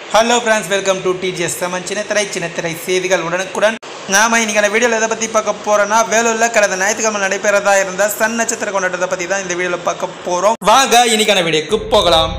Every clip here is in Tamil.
Hello friends welcome to DGS சமன் சின்னத்திரை சின்னத்திரை செய்திகள் உடனுக்குடன் நாம இன்னைக்கான வீடியோவில் எதை பற்றி பார்க்க போறோம்னா வேலூரில் கடந்த ஞாயிற்றுக்கிழமை நடைபெறதா இருந்த சன் நட்சத்திர கொண்டாட்டத்தை பற்றி தான் இந்த வீடியோவில் பார்க்க போகிறோம் வாங்க இன்னைக்கான வீடியோக்கு போகலாம்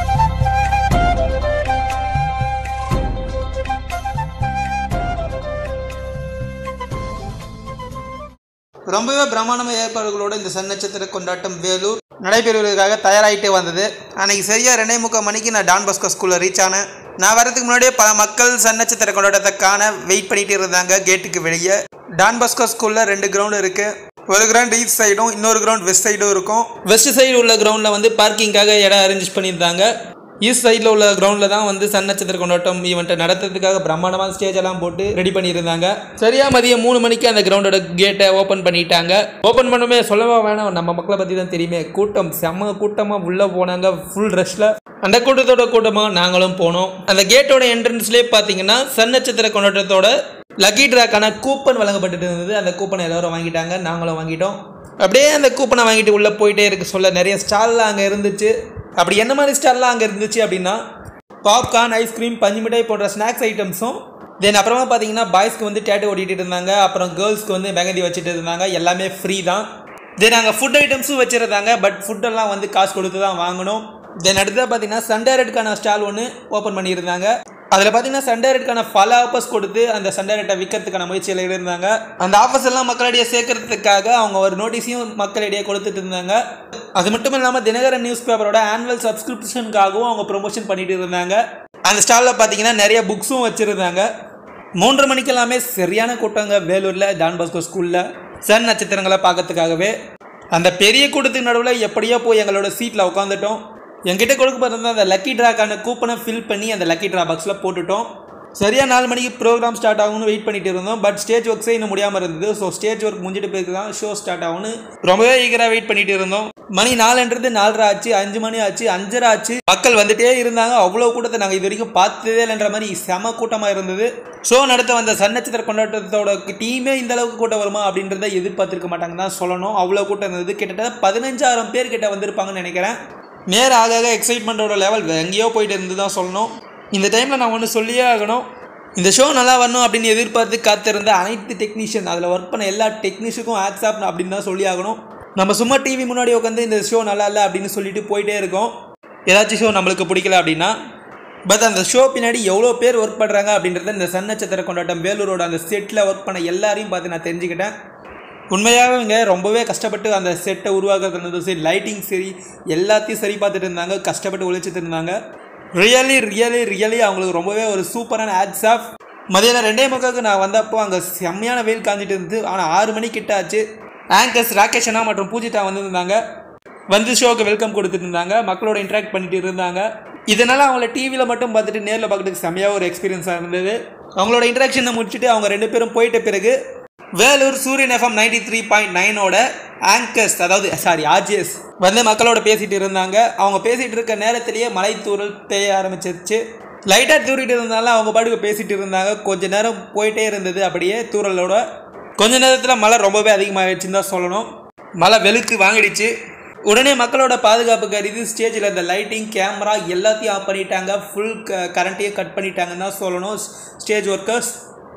ரொம்பவே பிரம்மாண்டமான ஏற்பாடுகளோட இந்த சன் நட்சத்திர கொண்டாட்டம் வேலூர் நடைபெறுவதற்காக தயாராகிட்டே வந்தது அன்னைக்கு சரியாக ரெண்டே முக்கால் மணிக்கு நான் டான் பாஸ்கோ ஸ்கூலில் ரீச் ஆனேன் நான் வரதுக்கு முன்னாடியே பல மக்கள் சன் நட்சத்திர கொண்டாட்டத்தை காண வெயிட் பண்ணிட்டு இருந்தாங்க கேட்டுக்கு வெளியே டான் பாஸ்கோ ஸ்கூலில் ரெண்டு கிரவுண்ட் இருக்கு ஒரு கிரவுண்ட் ஈஸ்ட் சைடும் இன்னொரு கிரவுண்ட் வெஸ்ட் சைடும் இருக்கும் வெஸ்ட் சைடு உள்ள கிரவுண்டில் வந்து பார்க்கிங்காக இடம் அரேஞ்ச் பண்ணியிருந்தாங்க ஈஸ்ட் சைடில் உள்ள கிரவுண்டில் தான் வந்து சன் நட்சத்திர கொண்டாட்டம் ஈவெண்ட்டை நடத்துறதுக்காக பிரம்மாண்டமான ஸ்டேஜ் எல்லாம் போட்டு ரெடி பண்ணியிருந்தாங்க சரியா மதியம் மூணு மணிக்கு அந்த கிரவுண்டோட கேட்டை ஓப்பன் பண்ணிட்டாங்க ஓப்பன் பண்ணுமே சொல்லவா வேணாம் நம்ம மக்களை பற்றி தான் தெரியுமே கூட்டம் செம்ம கூட்டமாக உள்ளே போனாங்க ஃபுல் ரஷ்ல அந்த கூட்டத்தோட கூட்டமாக நாங்களும் போனோம் அந்த கேட்டோட என்ட்ரன்ஸ்லேயே பார்த்தீங்கன்னா சன் நட்சத்திர கொண்டாட்டத்தோட லக்கி ட்ராக்கான கூப்பன் வழங்கப்பட்டுட்டு இருந்தது அந்த கூப்பனை எல்லாரும் வாங்கிட்டாங்க நாங்களும் வாங்கிட்டோம் அப்படியே அந்த கூப்பனை வாங்கிட்டு உள்ளே போயிட்டே இருக்க சொல்ல நிறைய ஸ்டால்லாம் அங்கே இருந்துச்சு அப்படி என்ன மாதிரி ஸ்டால்லாம் அங்கே இருந்துச்சு அப்படின்னா பாப்கார்ன் ஐஸ்கிரீம் பஞ்சு மிட்டாய் போன்ற ஸ்நாக்ஸ் ஐட்டம்ஸும் தென் அப்புறமா பார்த்தீங்கன்னா பாய்ஸ்க்கு வந்து டேட்டு ஓட்டிகிட்டு இருந்தாங்க அப்புறம் கேர்ள்ஸ்க்கு வந்து மெகந்தி வச்சுட்டு இருந்தாங்க எல்லாமே ஃப்ரீ தான் தென் அங்கே ஃபுட் ஐட்டம்ஸும் வச்சுருந்தாங்க பட் ஃபுட்டெல்லாம் வந்து காசு கொடுத்து தான் வாங்கணும் தென் அடுத்தது பார்த்தீங்கன்னா சண்டேரட்டுக்கான ஸ்டால் ஒன்று ஓப்பன் பண்ணியிருந்தாங்க அதில் பார்த்தீங்கன்னா சண்டேரட்டுக்கான பல ஆஃபர்ஸ் கொடுத்து அந்த சண்டேரட்டை விற்கிறதுக்கான முயற்சியில் இருந்தாங்க அந்த ஆஃபர்ஸ் எல்லாம் மக்களிடையே சேர்க்கறதுக்காக அவங்க ஒரு நோட்டீஸையும் மக்களிடையே கொடுத்துட்டு இருந்தாங்க அது மட்டும் இல்லாமல் தினகரன் நியூஸ் பேப்பரோட ஆனுவல் சப்ஸ்கிரிப்ஷனுக்காகவும் அவங்க ப்ரொமோஷன் பண்ணிட்டு இருந்தாங்க அந்த ஸ்டாலில் பார்த்தீங்கன்னா நிறைய புக்ஸும் வச்சுருந்தாங்க மூன்றரை மணிக்கு எல்லாமே சரியான கூட்டங்க வேலூரில் டான் பாஸ்கோ ஸ்கூலில் சன் நட்சத்திரங்களை பார்க்கறதுக்காகவே அந்த பெரிய கூட்டத்துக்கு நடுவில் எப்படியோ போய் எங்களோட சீட்டில் உட்காந்துட்டோம் என்கிட்ட கொடுக்கப்பட்டிருந்த அந்த லக்கி ட்ராக்கான கூப்பனை ஃபில் பண்ணி அந்த லக்கி ட்ரா பாக்ஸில் போட்டுட்டோம் சரியாக நாலு மணிக்கு ப்ரோக்ராம் ஸ்டார்ட் ஆகும்னு வெயிட் பண்ணிட்டு இருந்தோம் பட் ஸ்டேஜ் ஒர்க்ஸே இன்னும் முடியாமல் இருந்தது ஸோ ஸ்டேஜ் ஒர்க் முடிஞ்சிட்டு பிறகு தான் ஷோ ஸ்டார்ட் ஆகும்னு ரொம்பவே ஈகராக வெயிட் பண்ணிட்டு இருந்தோம் மணி நாலுன்றது நாலரை ஆச்சு அஞ்சு மணி ஆச்சு அஞ்சரை ஆச்சு மக்கள் வந்துட்டே இருந்தாங்க அவ்வளோ கூட்டத்தை நாங்கள் இது வரைக்கும் பார்த்ததே இல்லைன்ற மாதிரி செம கூட்டமாக இருந்தது ஷோ நடத்த வந்த சன் நட்சத்திர கொண்டாட்டத்தோட டீமே இந்த அளவுக்கு கூட்டம் வருமா அப்படின்றத எதிர்பார்த்திருக்க மாட்டாங்க தான் சொல்லணும் அவ்வளோ கூட்டம் இருந்தது கிட்டத்தட்ட பதினஞ்சாயிரம் பேர் கிட்ட வந்திருப்பாங்கன்னு நினைக்கிறேன் நேர ஆக ஆக எக்ஸைட்மெண்ட்டோட லெவல் எங்கேயோ போயிட்டு இருந்து தான் சொல்லணும் இந்த டைமில் நான் ஒன்று சொல்லியே ஆகணும் இந்த ஷோ நல்லா வரணும் அப்படின்னு எதிர்பார்த்து காத்திருந்த அனைத்து டெக்னீஷியன் அதில் ஒர்க் பண்ண எல்லா டெக்னீஷியனுக்கும் ஆக்ஸ் ஆப் அப்படின்னு தான் சொல்லி ஆகணும் நம்ம சும்மா டிவி முன்னாடி உட்காந்து இந்த ஷோ நல்லா இல்லை அப்படின்னு சொல்லிட்டு போயிட்டே இருக்கோம் ஏதாச்சும் ஷோ நம்மளுக்கு பிடிக்கல அப்படின்னா பட் அந்த ஷோ பின்னாடி எவ்வளோ பேர் ஒர்க் பண்ணுறாங்க அப்படின்றத இந்த சன் நட்சத்திர கொண்டாட்டம் வேலூரோட அந்த செட்டில் ஒர்க் பண்ண எல்லாரையும் பார்த்து நான் தெரிஞ்சுக்கிட்டேன் உண்மையாகவே இவங்க ரொம்பவே கஷ்டப்பட்டு அந்த செட்டை உருவாக்குறது சரி லைட்டிங் சரி எல்லாத்தையும் சரி பார்த்துட்டு இருந்தாங்க கஷ்டப்பட்டு உழைச்சிட்டு இருந்தாங்க ரியலி ரியலி ரியலி அவங்களுக்கு ரொம்பவே ஒரு சூப்பரான ஆட்ஸ் ஆஃப் மதியானம் ரெண்டே முக்காவுக்கு நான் வந்தப்போ அங்கே செம்மையான வெயில் காஞ்சிட்டு இருந்தது ஆனால் ஆறு மணி கிட்ட ஆச்சு ஆங்கர்ஸ் ராகேஷ் அண்ணா மற்றும் பூஜிதா வந்திருந்தாங்க வந்து ஷோக்கு வெல்கம் கொடுத்துட்டு இருந்தாங்க மக்களோட இன்ட்ராக்ட் பண்ணிட்டு இருந்தாங்க இதனால் அவங்கள டிவியில் மட்டும் பார்த்துட்டு நேரில் பார்க்கறதுக்கு செம்மையாக ஒரு எக்ஸ்பீரியன்ஸாக இருந்தது அவங்களோட இன்ட்ராக்ஷனை முடிச்சுட்டு அவங்க ரெண்டு பேரும் போயிட்ட பிறகு Vellore Suriyan FM ninety three point நைனோட ஆங்கர்ஸ் அதாவது சாரி ஆர்ஜிஎஸ் வந்து மக்களோட பேசிட்டு இருந்தாங்க அவங்க பேசிட்டு இருக்க நேரத்திலேயே மலை தூரல் பெய்ய ஆரம்பிச்சிருச்சு லைட்டாக தூரிட்டு இருந்தாலும் அவங்க பாட்டுக்கு பேசிட்டு இருந்தாங்க கொஞ்ச நேரம் போயிட்டே இருந்தது அப்படியே தூரலோட கொஞ்ச நேரத்தில் மழை ரொம்பவே அதிகமாகிடுச்சுன்னு தான் சொல்லணும் மழை வெளுத்து வாங்கிடுச்சு உடனே மக்களோட பாதுகாப்பு கருதி ஸ்டேஜில் இந்த லைட்டிங் கேமரா எல்லாத்தையும் ஆஃப் பண்ணிட்டாங்க ஃபுல் க கரண்ட்டையும் கட் பண்ணிட்டாங்கன்னு தான் சொல்லணும் ஸ்டேஜ் ஒர்க்கர்ஸ்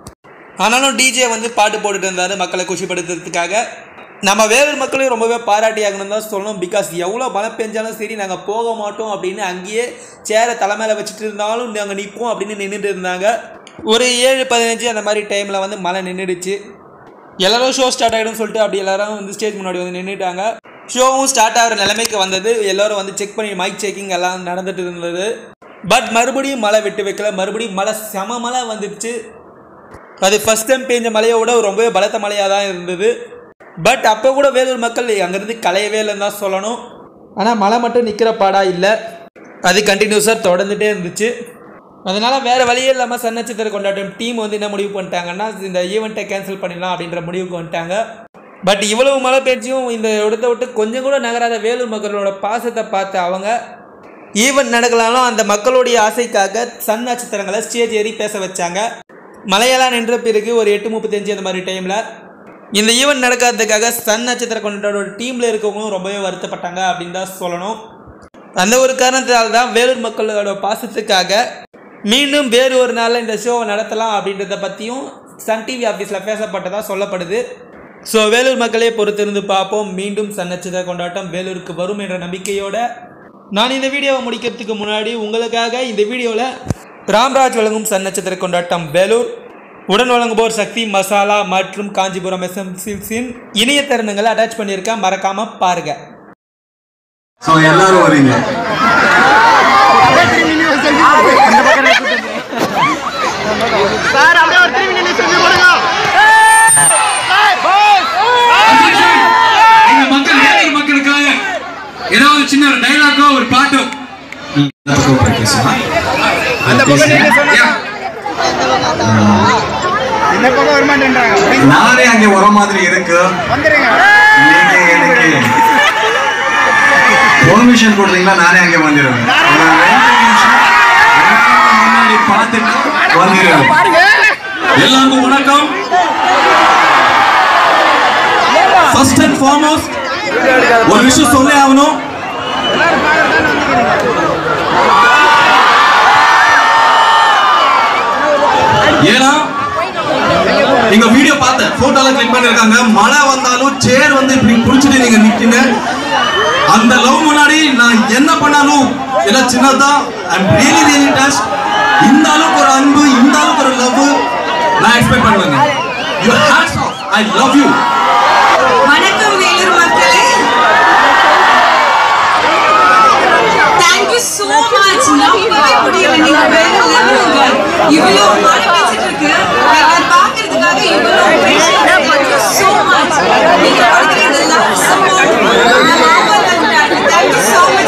ஆனாலும் டிஜே வந்து பாட்டு போட்டுட்டு இருந்தார் மக்களை குஷிப்படுத்துறதுக்காக நம்ம வேலூர் மக்களையும் ரொம்பவே பாராட்டியாகணும் தான் சொல்லணும் பிகாஸ் எவ்வளோ மழை பெஞ்சாலும் சரி நாங்கள் போக மாட்டோம் அப்படின்னு அங்கேயே சேரை தலைமையில் வச்சுட்டு இருந்தாலும் நாங்கள் நிற்போம் அப்படின்னு நின்றுட்டு இருந்தாங்க ஒரு ஏழு பதினஞ்சு அந்த மாதிரி டைமில் வந்து மழை நின்றுடுச்சு எல்லாரும் ஷோ ஸ்டார்ட் ஆகிடும் சொல்லிட்டு அப்படி எல்லாரும் வந்து ஸ்டேஜ் முன்னாடி வந்து நின்றுட்டாங்க ஷோவும் ஸ்டார்ட் ஆகிற நிலைமைக்கு வந்தது எல்லாரும் வந்து செக் பண்ணி மைக் செக்கிங் எல்லாம் நடந்துட்டு இருந்தது பட் மறுபடியும் மழை விட்டு வைக்கல மறுபடியும் மழை செம மழை வந்துடுச்சு அது ஃபஸ்ட் டைம் பெஞ்ச மழையை விட ரொம்பவே பலத்த மழையாக தான் இருந்தது பட் அப்போ கூட வேலூர் மக்கள் அங்கேருந்து கலையவே இல்லைன்னு தான் சொல்லணும் ஆனால் மழை மட்டும் நிற்கிற பாடா இல்லை அது கண்டினியூஸாக தொடர்ந்துட்டே இருந்துச்சு அதனால் வேறு வழியே இல்லாமல் சன் நட்சத்திர கொண்டாட்டம் டீம் வந்து என்ன முடிவு பண்ணிட்டாங்கன்னா இந்த ஈவெண்ட்டை கேன்சல் பண்ணிடலாம் அப்படின்ற முடிவுக்கு வந்துட்டாங்க பட் இவ்வளவு மழை பெஞ்சியும் இந்த இடத்த விட்டு கொஞ்சம் கூட நகராத வேலூர் மக்களோட பாசத்தை பார்த்து அவங்க ஈவெண்ட் நடக்கலாலும் அந்த மக்களுடைய ஆசைக்காக சன் நட்சத்திரங்களை ஸ்டேஜ் ஏறி பேச வச்சாங்க மழையெல்லாம் நின்ற பிறகு ஒரு எட்டு முப்பத்தஞ்சு அந்த மாதிரி டைமில் இந்த ஈவெண்ட் நடக்காததுக்காக சன் நட்சத்திர கொண்டாட்டோட டீமில் இருக்கவங்களும் ரொம்பவே வருத்தப்பட்டாங்க அப்படின்னு தான் சொல்லணும் அந்த ஒரு காரணத்தினால தான் வேலூர் மக்களோட பாசத்துக்காக மீண்டும் வேறு ஒரு நாளில் இந்த ஷோவை நடத்தலாம் அப்படின்றத பற்றியும் சன் டிவி ஆஃபீஸில் பேசப்பட்டதாக சொல்லப்படுது ஸோ வேலூர் மக்களே பொறுத்திருந்து பார்ப்போம் மீண்டும் சன் நட்சத்திர கொண்டாட்டம் வேலூருக்கு வரும் என்ற நம்பிக்கையோட நான் இந்த வீடியோவை முடிக்கிறதுக்கு முன்னாடி உங்களுக்காக இந்த வீடியோவில் ராம்ராஜ் வழங்கும் சன் நட்சத்திர கொண்டாட்டம் வேலூர் உடன் வழங்குவோர் சக்தி மசாலா மற்றும் காஞ்சிபுரம் எஸ்எம் சில்ஸின் இணைய தருணங்களை அட்டாச் பண்ணியிருக்கேன் மறக்காம பாருங்க ஸோ எல்லாரும் வரீங்க எங்க மக்கள் வேலூர் மக்களுக்காக ஏதாவது சின்ன ஒரு டைலாக்கோ ஒரு பாட்டோ இந்த பக்கம் போய் பேசலாம். Yeah. நானே அங்கே வர மாதிரி இருக்கு நீங்க எனக்கு பெர்மிஷன் கொடுத்தீங்கன்னா நானே அங்கே வந்துடுவேன் ஒரு ரெண்டு நிமிஷம் எல்லாரும் முன்னாடி பார்த்துட்டு வந்துடுவேன் எல்லாருக்கும் வணக்கம் ஃபர்ஸ்ட் அண்ட் ஃபார்மோஸ்ட் ஒரு விஷயம் சொல்லி ஆகணும் ஏன்னா நீங்க வீடியோ பார்த்தேன் போட்டோல கிளிக் பண்ணிருக்காங்க மழை வந்தாலும் சேர் வந்து இப்படி புடிச்சிட்டு நீங்க நிக்கீங்க அந்த லவ் முன்னாடி நான் என்ன பண்ணாலும் எல்லாம் சின்னதா ஐம் ரியலி ரியலி டச் இந்த அளவுக்கு ஒரு அன்பு இந்த அளவுக்கு ஒரு லவ் நான் எக்ஸ்பெக்ட் பண்ணுவேங்க you hats off I love you வணக்கம் வேலூர் மக்களே தேங்க்யூ சோ மச் நம்பவே முடியல நீங்க வேற லெவலுங்க இவ்வளவு மழை பெஞ்சிட்டு இருக்கு எங்களை பார்க்கிறதுக்காக இவ்வளவு தேங்க்யூ சோ மச் நீங்க கொடுக்குற இந்த love support thank you so much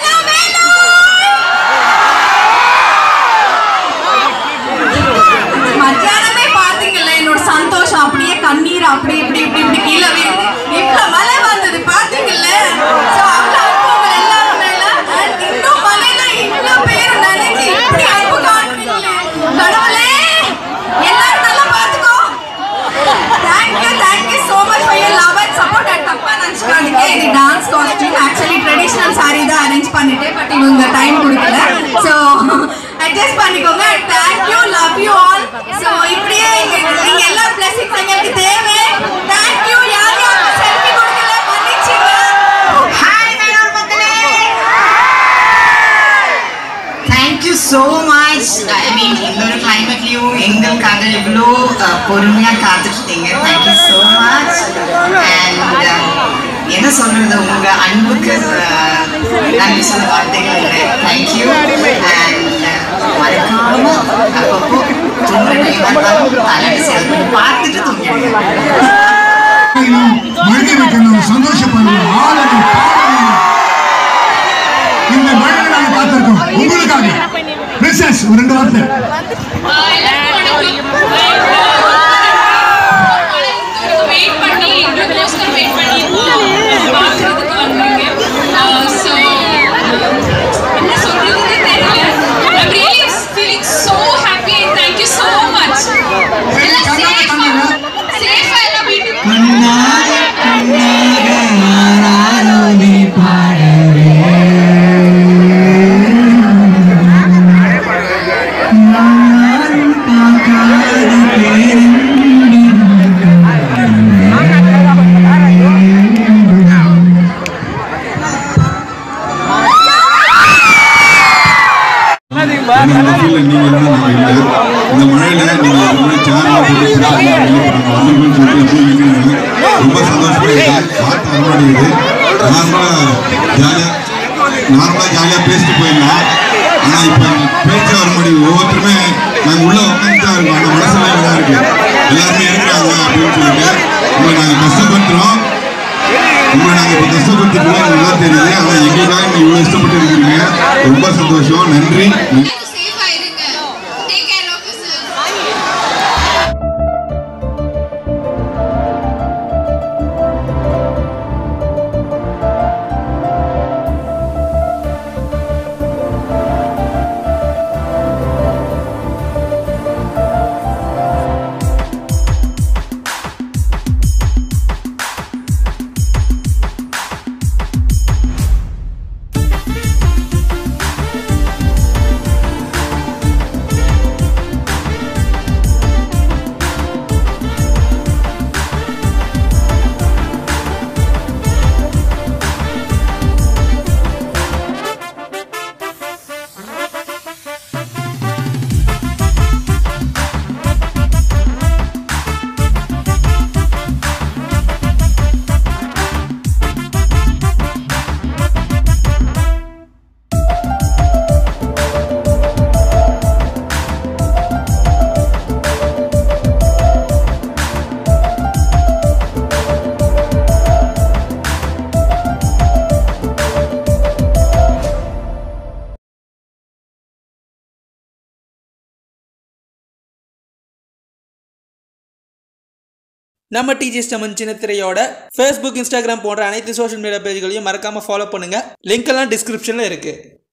மத்தியானமே பாத்தீங்கல்ல என்னோட சந்தோஷம் அப்படியே கண்ணீர் அப்படி இப்படி இப்படி இப்படி கீழே விழுது இப்ப மழை வந்தது பாத்தீங்கல்ல So, அவ்வளவு அன்பு உங்க எல்லாரும் மேல. And இன்னும் மழையில இவ்வளவு பேர் நினைச்சு இப்படி அன்பு காட்டுறீங்களே. கடவுளே, எல்லாரும் நல்லா பாத்துக்கோ. Thank you, thank you so much for your love and support. And தப்பா நினைச்சுக்காதீங்க. இது dance costume. Actually, traditional saree தான் arrange பண்ணிட்டேன். But இவங்க time கொடுக்கல. So, adjust பண்ணிக்கோங்க. Thank you, love you all. So, இப்படியே எங்க- நீங்க எல்லாரும் blessings எங்களுக்கு தேவை. Thank you. யார் யாருக்கு selfie கொடுக்கல, மன்னிச்சிடுங்க. Hi, வேலூர் மக்களே. Thank you so much I mean இந்த ஒரு கிளைமேட்லையும் எங்களுக்காக இவ்வளோ பொறுமையாக காத்துட்ருக்கீங்க தேங்க்யூ ஸோ மச் அண்ட் என்ன சொல்றது உங்க அன்புக்கு uh, நன்றி சொல்ல வார்த்தைகள் இல்லை தேங்க்யூ அண்ட் மறக்காம அப்பப்போ தூங்குற டைம் இருந்தாலும் தலையை சேர்த்து பார்த்துட்டு தூங்கிடுங்க மழை வைக்கணும் சந்தோஷப்படணும் ஆடணும் பாடணும் இந்த மழை நாங்கள் காத்திருக்கோம் உங்களுக்காக பிரின்சஸ் ஒரு ரெண்டு வார்த்தை வெயிட் பண்ணி எங்களுக்கோஸ்கர் வெயிட் பண்ணி பார்க்கறதுக்கு வந்தீங்க ஸோ என்ன சொல்றதுன்னு தெரியல I'm really feeling so happy and thank you so much எல்லாம் சேஃபா சேஃபா எல்லாம் வீட்டுக்கு இந்த ஃபீல்ல நீங்க இல்லைன்னா நாங்க இல்லை இந்த மழையில நீங்க ஒரு முறை சேனல் போட்டு புறாங்க வந்துருக்குன்னு சொல்லிட்டு போய் நிற்கிறீங்க ரொம்ப சந்தோஷமா இருக்கு காட்டு வரமாட்டேங்குது நார்மலா ஜாலியா நார்மலா ஜாலியா பேசிட்டு போயிடலாம் ஆனா இப்ப பேச்சே வர மாட்டேங்குது ஒவ்வொருத்தருமே நாங்க உள்ள உட்காந்து தான் இருக்கோம் அந்த மனசுல தான் இருக்கு எல்லாருமே இருக்கிறாங்க அப்படின்னு சொல்லிட்டு உங்களை நாங்க கஷ்டப்படுத்துறோம் உங்களை நாங்க இப்ப கஷ்டப்படுத்திட்டு நல்லா தெரியுது ஆனா எங்களுக்காக நீங்க இவ்வளவு இஷ்டப்பட்டு இருக்கீங்க ரொம்ப சந்தோஷம் நன்றி நன்றி சேஃபா இருங்க டேக் கேர் ஆஃப் யுவர் ஆ நம்ம டிஜிஎஸ் டமன் சின்ன திரையோட ஃபேஸ்புக் இன்ஸ்டாகிராம் போன்ற அனைத்து சோஷியல் மீடியா பேஜ்களையும் மறக்காம ஃபாலோ பண்ணுங்க லிங்க் எல்லாம் டிஸ்கிரிப்ஷன்ல இருக்கு